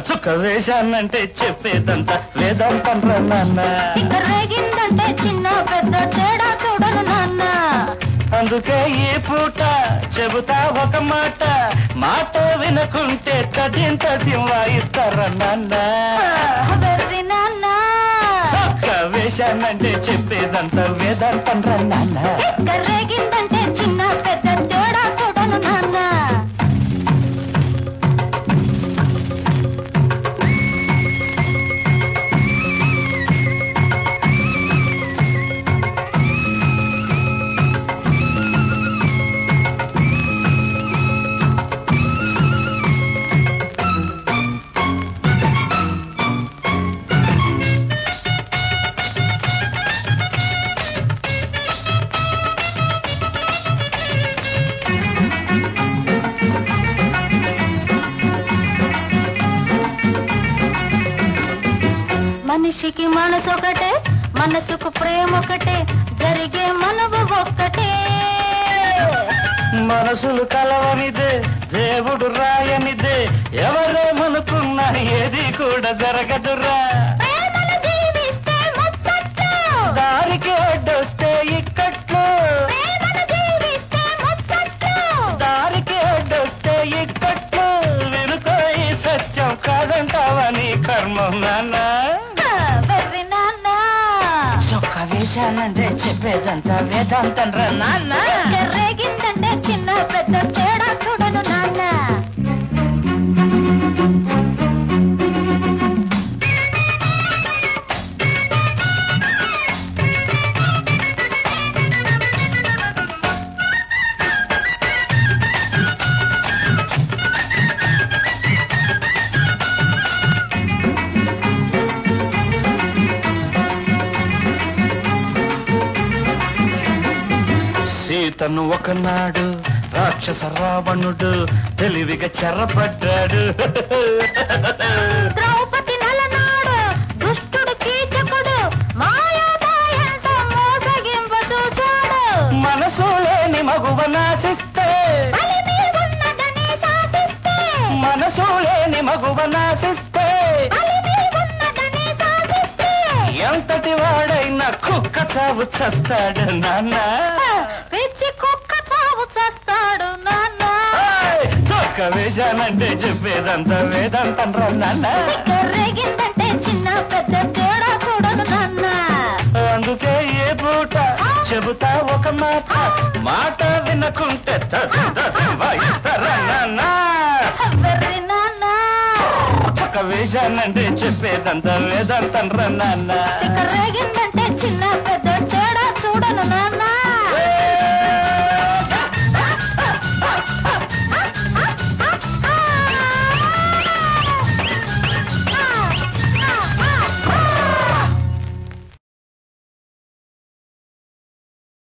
చుక్క వేశానంటే చెప్పేదంతా వేదాంతం రా నాన్న తిక్క రేగిందంటే చిన్న పెద్ద తేడా చూడను నాన్న అందుకే ఈ పూట చెబుతా ఒక మాట మాట వినకుంటే తదిం తదిం వాయిస్తారా నాన్న వెర్రి నాన్న చొక్క వేశానంటే చెప్పేదంతా వేదాంతం రా నాన్న తిక్క రేగిందంటే చిన్న పెద్ద తేడా చూడను నాన్న మనిషికి మనసు ఒకటే మనసుకు ప్రేమ ఒకటే జరిగే మనవు ఒక్కటే మనసులు కలవనిదే దేవుడు రాయనిదే ఎవరేమనుకున్నా ఏది కూడా జరగదురా ప్రేమను జీవిస్తే ముచ్చట్లు దారికి అడ్డొస్తే ఇక్కట్లు ప్రేమను జీవిస్తే ముచ్చట్లు దారికి అడ్డొస్తే ఇక్కట్లు వినుకో ఈ సత్యం కాదంటావని కర్మం నాన్న వెర్రి నాన్న చొక్క వేశానంటే చెప్పేదంతా వేదాంతం రా నాన్న రేగిందంటే చిన్న పెద్ద తేడా చూడను నాన్న సీతను ఒకనాడు రాక్షస రావణుడు తెలివిగా చెరపడ్డాడు ద్రౌపది నలనాడు దుష్టుడు కీచకుడు మాయామాయంతో మోసగింప చూశాడు మనసు లేని మగువ నాశిస్తే బలి మీదున్నదని శాసిస్తే మనసు లేని మగువ నాశిస్తే బలి మీదున్నదని శాసిస్తే ఎంతటి వాడైనా కుక్క చావు చస్తాడు నాన్న పిచ్చి కుక్క చావు చేస్తాడు నాన్న ఏయ్! చొక్క వేశానంటే చెప్పేదంతా వేదాంతం రా నాన్న రేగిందంటే చిన్న పెద్ద తేడా చూడను నాన్న అందుకే ఏ పూట చెబుతా ఒక మాట మాట వినకుంటే తది తది వాయిస్తారా నాన్న వెర్రి నాన్న ఒక వేశానంటే చెప్పేదంతా వేదాంతం రా నాన్న రేగిందంటే